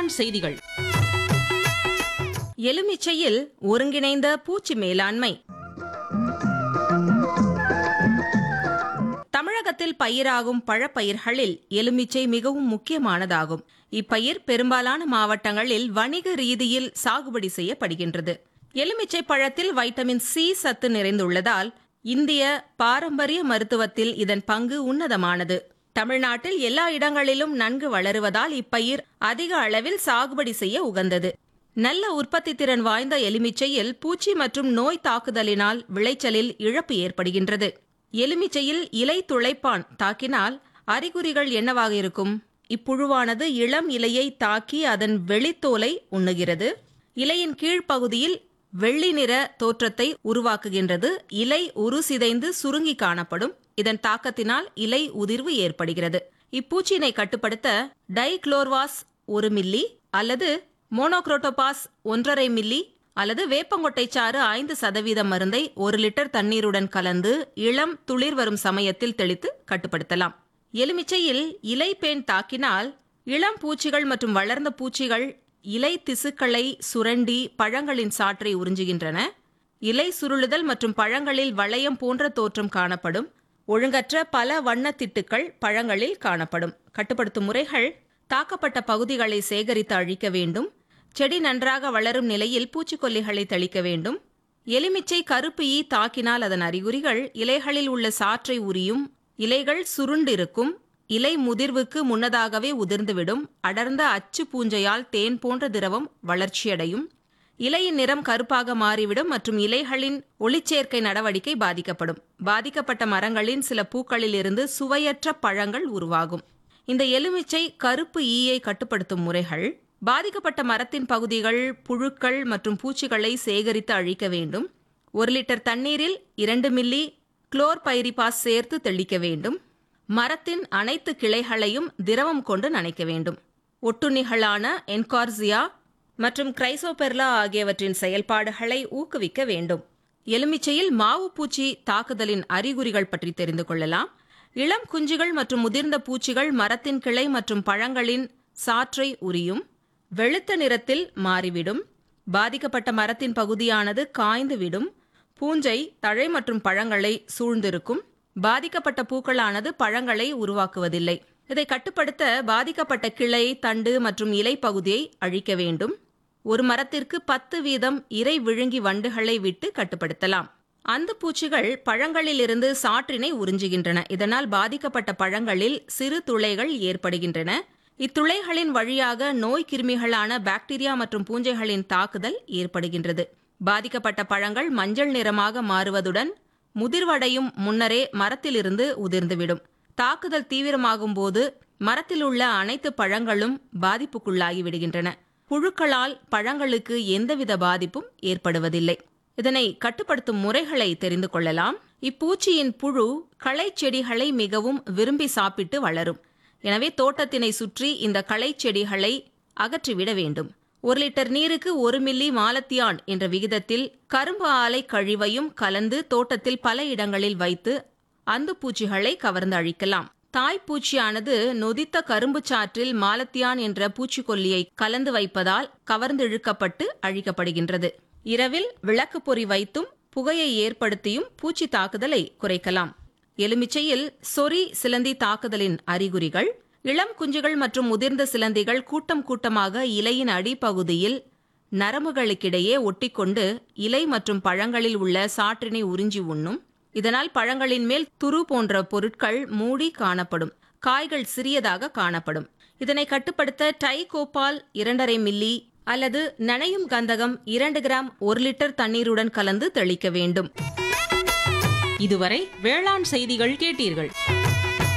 வேளாண் செய்திகள் எலுமிச்சையில் ஒருங்கிணைந்த பூச்சி மேலாண்மை தமிழகத்தில் பயிராகும் பழப்பயிர்களில் எலுமிச்சை மிகவும் முக்கியமானதாகும் இப்பயிர் பெரும்பாலான மாவட்டங்களில் வணிக ரீதியில் சாகுபடி செய்யப்படுகின்றது எலுமிச்சை பழத்தில் வைட்டமின் சி சத்து நிறைந்துள்ளதால் இந்திய பாரம்பரிய மருத்துவத்தில் இதன் பங்கு உன்னதமானது தமிழ்நாட்டில் எல்லா இடங்களிலும் நன்கு வளருவதால் இப்பயிர் அதிக அளவில் சாகுபடி செய்ய உகந்தது நல்ல உற்பத்தி திறன் வாய்ந்த எலுமிச்சையில் பூச்சி மற்றும் நோய் தாக்குதலினால் விளைச்சலில் இழப்பு ஏற்படுகின்றது எலுமிச்சையில் இலை துளைப்பான் தாக்கினால் அறிகுறிகள் என்னவாக இருக்கும் இப்புழுவானது இளம் இலையை தாக்கி அதன் வெளித்தோலை உண்ணுகிறது இலையின் கீழ்ப்பகுதியில் வெள்ளி நிற தோற்றத்தை உருவாக்குகின்றது இலை உரு சிதைந்து சுருங்கி காணப்படும் இதன் தாக்கத்தினால் இலை உதிர்வு ஏற்படுகிறது இப்பூச்சினை கட்டுப்படுத்த டைக்ளோர்வாஸ் ஒரு மில்லி அல்லது மோனோக்ரோட்டோபாஸ் ஒன்றரை மில்லி அல்லது வேப்பங்கொட்டை சாறு ஐந்து சதவீதம் மருந்தை ஒரு லிட்டர் தண்ணீருடன் கலந்து இளம் துளிர் வரும் சமயத்தில் தெளித்து கட்டுப்படுத்தலாம் எலுமிச்சையில் இலை பேன் தாக்கினால் இளம் பூச்சிகள் மற்றும் வளர்ந்த பூச்சிகள் இலை திசுக்களை சுரண்டி பழங்களின் சாற்றை உறிஞ்சுகின்றன இலை சுருளுதல் மற்றும் பழங்களில் வளையம் போன்ற தோற்றம் காணப்படும் ஒழுங்கற்ற பல வண்ணத் திட்டுக்கள் பழங்களில் காணப்படும் கட்டுப்படுத்தும் முறைகள் தாக்கப்பட்ட பகுதிகளை சேகரித்து அழிக்க வேண்டும் செடி நன்றாக வளரும் நிலையில் பூச்சிக்கொல்லிகளை தெளிக்க வேண்டும் எலுமிச்சை கருப்பு ஈ தாக்கினால் அதன் அறிகுறிகள் இலைகளில் உள்ள சாற்றை உரியும் இலைகள் சுருண்டிருக்கும் இலை முதிர்வுக்கு முன்னதாகவே உதிர்ந்துவிடும் அடர்ந்த அச்சு பூஞ்சையால் தேன் போன்ற திரவம் வளர்ச்சியடையும் இலையின் நிறம் கருப்பாக மாறிவிடும் மற்றும் இலைகளின் ஒளிச்சேர்க்கை நடவடிக்கை பாதிக்கப்படும் பாதிக்கப்பட்ட மரங்களின் சில பூக்களில் இருந்து சுவையற்ற பழங்கள் உருவாகும் இந்த எலுமிச்சை கருப்பு ஈயை கட்டுப்படுத்தும் முறைகள் பாதிக்கப்பட்ட மரத்தின் பகுதிகள் புழுக்கள் மற்றும் பூச்சிகளை சேகரித்து அழிக்க வேண்டும் ஒரு லிட்டர் தண்ணீரில் இரண்டு மில்லி குளோர்பைரிபாஸ் சேர்த்து தெளிக்க வேண்டும் மரத்தின் அனைத்து கிளைகளையும் திரவம் கொண்டு நனைக்க வேண்டும் ஒட்டுண்ணிகளான என்கார்சியா மற்றும் கிரைசோபெர்லா ஆகியவற்றின் செயல்பாடுகளை ஊக்குவிக்க வேண்டும் எலுமிச்சையில் மாவு பூச்சி தாக்குதலின் அறிகுறிகள் பற்றி தெரிந்து கொள்ளலாம் இளம் குஞ்சுகள் மற்றும் முதிர்ந்த பூச்சிகள் மரத்தின் கிளை மற்றும் பழங்களின் சாற்றை உரியும் வெளுத்த நிறத்தில் மாறிவிடும் பாதிக்கப்பட்ட மரத்தின் பகுதியானது காய்ந்து விடும் பூஞ்சை தழை மற்றும் பழங்களை சூழ்ந்திருக்கும் பாதிக்கப்பட்ட பூக்களானது பழங்களை உருவாக்குவதில்லை இதை கட்டுப்படுத்த பாதிக்கப்பட்ட கிளை தண்டு மற்றும் இலை பகுதியை அழிக்க வேண்டும் ஒரு மரத்திற்கு பத்து வீதம் இறை விழுங்கி வண்டுகளை விட்டு கட்டுப்படுத்தலாம் அந்த பூச்சிகள் பழங்களிலிருந்து சாற்றினை உறிஞ்சுகின்றன இதனால் பாதிக்கப்பட்ட பழங்களில் சிறு துளைகள் ஏற்படுகின்றன இத்துளைகளின் வழியாக நோய் கிருமிகளான பாக்டீரியா மற்றும் பூஞ்சைகளின் தாக்குதல் ஏற்படுகின்றது பாதிக்கப்பட்ட பழங்கள் மஞ்சள் நிறமாக மாறுவதுடன் முதிர்வடையும் முன்னரே மரத்திலிருந்து உதிர்ந்துவிடும் தாக்குதல் தீவிரமாகும் போது மரத்தில் உள்ள அனைத்து பழங்களும் பாதிப்புக்குள்ளாகி விடுகின்றன புழுக்களால் பழங்களுக்கு எந்தவித பாதிப்பும் ஏற்படுவதில்லை இதனை கட்டுப்படுத்தும் முறைகளை தெரிந்து கொள்ளலாம் இப்பூச்சியின் புழு களை செடிகளை மிகவும் விரும்பி சாப்பிட்டு வளரும் எனவே தோட்டத்தினை சுற்றி இந்த களை செடிகளை அகற்றிவிட வேண்டும் ஒரு லிட்டர் நீருக்கு ஒரு மில்லி மாலத்தியான் என்ற விகிதத்தில் கரும்பு ஆலை கழிவையும் கலந்து தோட்டத்தில் பல இடங்களில் வைத்து அந்த பூச்சிகளை கவர்ந்து அழிக்கலாம் தாய்ப்பூச்சியானது நொதித்த கரும்பு சாற்றில் மாலத்தியான் என்ற பூச்சிக்கொல்லியை கலந்து வைப்பதால் கவர்ந்து இழுக்கப்பட்டு அழிக்கப்படுகின்றது இரவில் விளக்கு பொறி வைத்தும் புகையை ஏற்படுத்தியும் பூச்சி தாக்குதலை குறைக்கலாம் எலுமிச்சையில் சொறி சிலந்தி தாக்குதலின் அறிகுறிகள் இளம் குஞ்சுகள் மற்றும் முதிர்ந்த சிலந்திகள் கூட்டம் கூட்டமாக இலையின் அடிப்பகுதியில் நரம்புகளுக்கிடையே ஒட்டிக்கொண்டு இலை மற்றும் பழங்களில் உள்ள சாற்றினை உறிஞ்சி உண்ணும் இதனால் பழங்களின் மேல் துரு போன்ற பொருட்கள் மூடி காணப்படும் காய்கள் சிறியதாக காணப்படும் இதனை கட்டுப்படுத்த டைகோபால் இரண்டரை மில்லி அல்லது நனையும் கந்தகம் இரண்டு கிராம் ஒரு லிட்டர் தண்ணீருடன் கலந்து தெளிக்க வேண்டும் இதுவரை வேளாண் செய்திகள் கேட்டீர்கள்